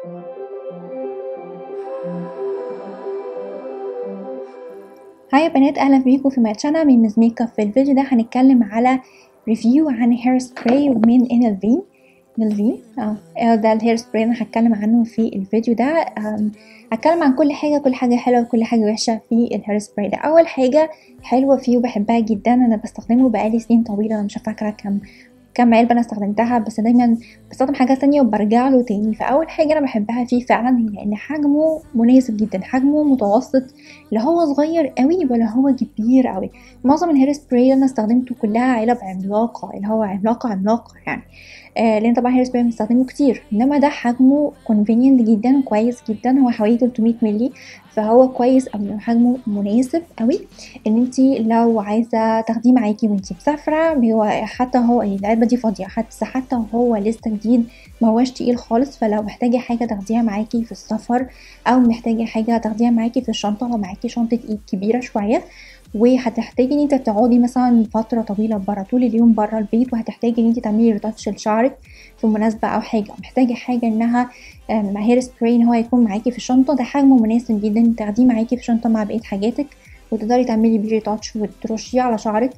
هاي يا بنات اهلا بيكم في ماتشانا من ميز ميك اب في الفيديو ده هنتكلم على ريفيو عن هير سبراي من انلفين انلفين اه ده الهير سبراي انا هتكلم عنه في الفيديو ده هتكلم عن كل حاجه كل حاجه حلوه وكل حاجه وحشه في الهير سبراي ده اول حاجه حلوه فيه وبحبها جدا انا بستخدمه بقالي سنين طويله انا مش فاكره كام كام علبه انا استخدمتها بس دايما بستخدم حاجات تانية وبرجع له تاني فاول حاجه انا بحبها فيه فعلا هي ان حجمه مناسب جدا حجمه متوسط لا هو صغير قوي ولا هو كبير قوي معظم الهير سبراي اللي انا استخدمته كلها علب عملاقه اللي هو عملاقه عملاقه يعني آه لان طبعا هير سبراي بنستخدمه كتير انما ده حجمه كونفينينت جدا وكويس جدا هو حوالي 300 مللي فهو كويس او حجمه مناسب قوي ان انت لو عايزه تاخديه معاكي وانت مسافره هو حتى هو العلبه دي فاضيه حتى حتى هو لسه جديد ما هوش تقيل خالص فلو محتاجه حاجه تاخديها معاكي في السفر او محتاجه حاجه تاخديها معاكي في الشنطه لو معاكي شنطه ايد كبيره شويه وهتحتاجي ان انت تقعدي مثلا فتره طويله بره طول اليوم بره البيت وهتحتاجي ان انت تعملي ريتاتش لشعرك في مناسبه او حاجه محتاجه حاجه انها مع هير سبراي ان هو يكون معاكي في الشنطه ده حجمه مناسب جدا تاخديه معاكي في الشنطه مع بقيه حاجاتك وتقدري تعملي بيه ريتاتش وترشيه على شعرك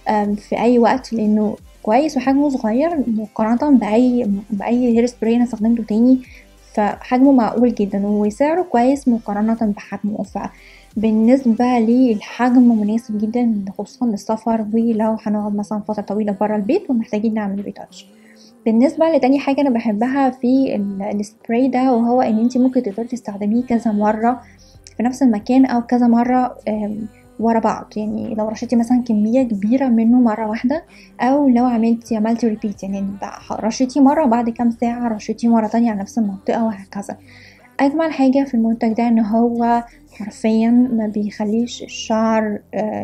في اي وقت لانه كويس وحجمه صغير مقارنه باي باي هير سبراي انا استخدمته تاني فحجمه معقول جدا وسعره كويس مقارنه بحجمه ف بالنسبة للحجم مناسب جدا خصوصا للسفر ولو هنقعد مثلا فترة طويلة برا البيت ومحتاجين نعمل ريتاتش بالنسبة لتاني حاجة أنا بحبها في السبراي ده وهو إن انتي ممكن تقدري تستخدميه كذا مرة في نفس المكان أو كذا مرة ورا بعض يعني لو رشيتي مثلا كمية كبيرة منه مرة واحدة أو لو عملتي عملتي ريبيت يعني رشيتي مرة وبعد كام ساعة رشيتي مرة تانية على نفس المنطقة وهكذا أجمل حاجة في المنتج ده إن هو حرفيا ما بيخليش الشعر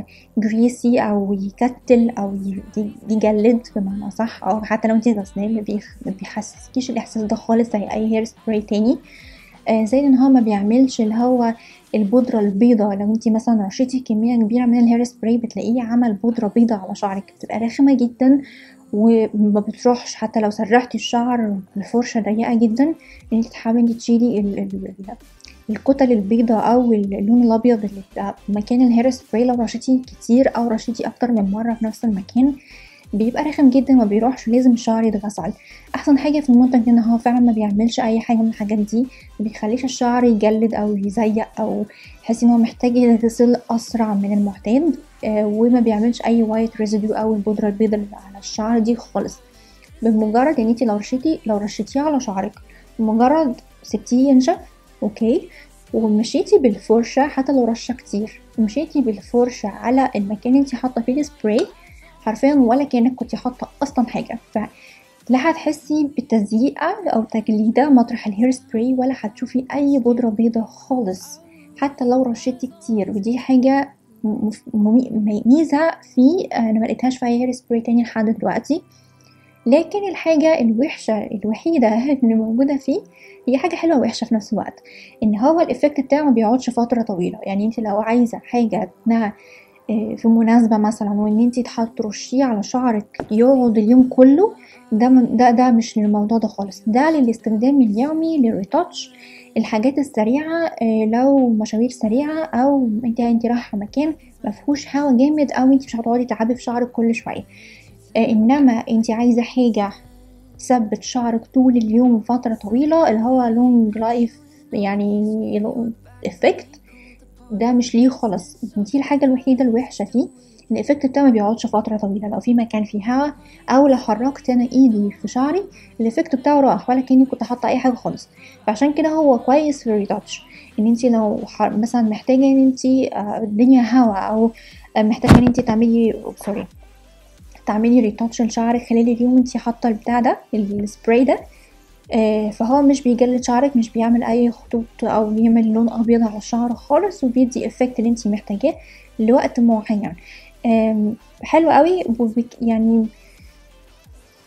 جريسي او يكتل او يجلد بمعنى صح او حتى لو انتي غسلاه ما بيحسسكيش الاحساس ده خالص زي اي هير سبراي تاني زي ان هو ما بيعملش اللي هو البودرة البيضة لو انتي مثلا رشيتي كمية كبيرة من الهير سبراي بتلاقيه عمل بودرة بيضة على شعرك بتبقى رخمة جدا وما بتروحش حتى لو سرحتي الشعر بفرشة ضيقة جدا ان انت تحاولي انت تشيلي ال ال الكتل البيضاء او اللون الابيض اللي بيبقى مكان الهير سبراي لو رشيتي كتير او رشيتي اكتر من مره في نفس المكان بيبقى رخم جدا ما بيروحش لازم الشعر يتغسل احسن حاجه في المنتج ان هو فعلا ما بيعملش اي حاجه من الحاجات دي ما بيخليش الشعر يجلد او يزيق او تحسي ان هو محتاج يتغسل اسرع من المعتاد آه وما بيعملش اي وايت ريزيديو او البودره البيضاء اللي على الشعر دي خالص بمجرد ان انتي لو رشيتي لو رشيتيه على شعرك بمجرد سبتيه ينشف اوكي ومشيتي بالفرشة حتى لو رشة كتير ومشيتي بالفرشة على المكان انتي حاطة فيه السبراي حرفيا ولا كأنك كنتي حاطة اصلا حاجة فلا هتحسي بتزييقة او تجليدة مطرح الهير سبراي ولا هتشوفي اي بودرة بيضة خالص حتى لو رشيتي كتير ودي حاجة ميزة في انا ملقتهاش في اي هير سبراي تاني لحد دلوقتي لكن الحاجة الوحشة الوحيدة اللي موجودة فيه هي حاجة حلوة ووحشة في نفس الوقت ان هو الافكت بتاعه ما بيقعدش فترة طويلة يعني انت لو عايزة حاجة انها في مناسبة مثلا وان انت تحط ترشيه على شعرك يقعد اليوم كله ده من ده ده مش للموضوع ده خالص ده للاستخدام اليومي للريتاتش الحاجات السريعة لو مشاوير سريعة او انت انت رايحة مكان مفهوش هوا جامد او انت مش هتقعدي تعبي في شعرك كل شوية انما انت عايزه حاجه تثبت شعرك طول اليوم فتره طويله اللي هو لونج لايف يعني افكت ده مش ليه خالص دي الحاجه الوحيده الوحشه فيه ان الافكت بتاعه ما بيقعدش فتره طويله لو في مكان فيه هوا او لو حركت انا ايدي في شعري الافكت بتاعه راح ولا كاني كنت حاطه اي حاجه خالص فعشان كده هو كويس في الريتاتش ان انت لو مثلا محتاجه ان انت الدنيا هوا او محتاجه ان انت تعملي سوري تعملي ريتاتش لشعرك خلال اليوم انتي حاطه البتاع ده السبراي ده آه فهو مش بيجلد شعرك مش بيعمل اي خطوط او يعمل لون ابيض على الشعر خالص وبيدي افكت اللي انتي محتاجاه لوقت معين آه حلو قوي يعني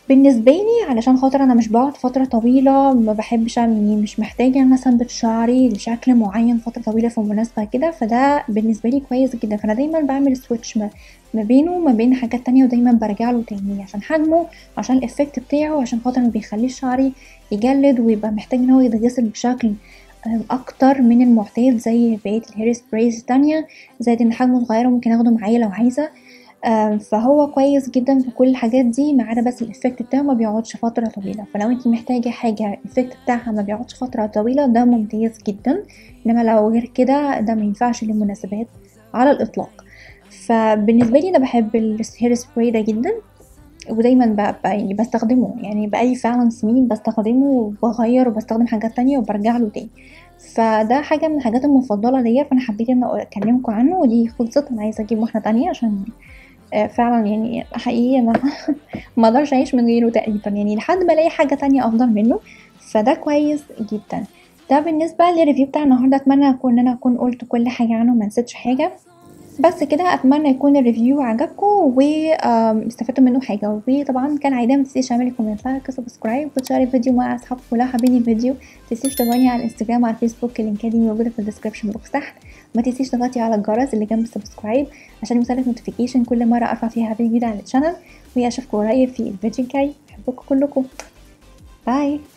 بالنسبة لي علشان خاطر أنا مش باقعد فترة طويلة ما باحبش يعني مش محتاجة إن أنا أثبِّت شعري لشكل معيّن فترة طويلة في مناسبة كده، فده بالنسبة لي كويس جدًا، فأنا دايمًا باعمل switch ما ما بينه وما بين حاجات تانية ودايمًا بارجع له تاني عشان حجمه وعشان الeffect بتاعه وعشان خاطر ما بيخلّيش شعري يجلِّد ويبقى محتاج إن هو يتغسل بشكل آآ أكتر من المعتاد زي بقية الhair sprays التانية، زائد إن حجمه صغير وممكن آخده معايا لو عايزة، آآ فهو كويس جدًا في كل الحاجات دي ما عدا بس الeffect بتاعه ما بيقعدش فترة طويلة، فلو أنتِ محتاجة حاجة الeffect بتاعها ما بيقعدش فترة طويلة ده ممتاز جدًا، إنما لو غير كده ده ما ينفعش للمناسبات على الإطلاق. فبالنسبة لي أنا باحب الhair spray ده جدًا ودايمًا ب ب يعني باستخدمه يعني بقى لي فعلًا سنين باستخدمه وباغيّر وباستخدم حاجات تانية وبارجع له تاني، فده حاجة من الحاجات المفضلة ليّا فأنا حبيت إن أكلمكم عنه ودي خلصت أنا عايزة أجيب واحدة تانية عشان آآ فعلًا يعني حقيقي أنا ما أقدرش أعيش من غيره تقريبًا يعني لحد ما ألاقي حاجة تانية أفضل منه، فده كويس جدًا. ده بالنسبة للreview بتاع النهارده أتمنى أكون إن أنا أكون قُلت كل حاجة عنه وما نسيتش حاجة، بس كده أتمنى يكون الreview عجبكم و آمم استفدتوا منه حاجة، وطبعًا كالعادة ما تنسيش تعملي كومنت لايك وسبسكرايب وتشيري الفيديو مع أصحابكم ولو حابين الفيديو متنسيش تتابعوني على الإنستجرام وعلى الفيسبوك اللينكات دي موجودة في الdescription box تحت، وما تنسيش تضغطي على الجرس اللي جنب السبسكرايب عشان يوصلك notification كل مرة أرفع فيها فيديو جديد على الchannel وأشوفكم قريب في الفيديو الجاي، باحبكم كلكم، باي.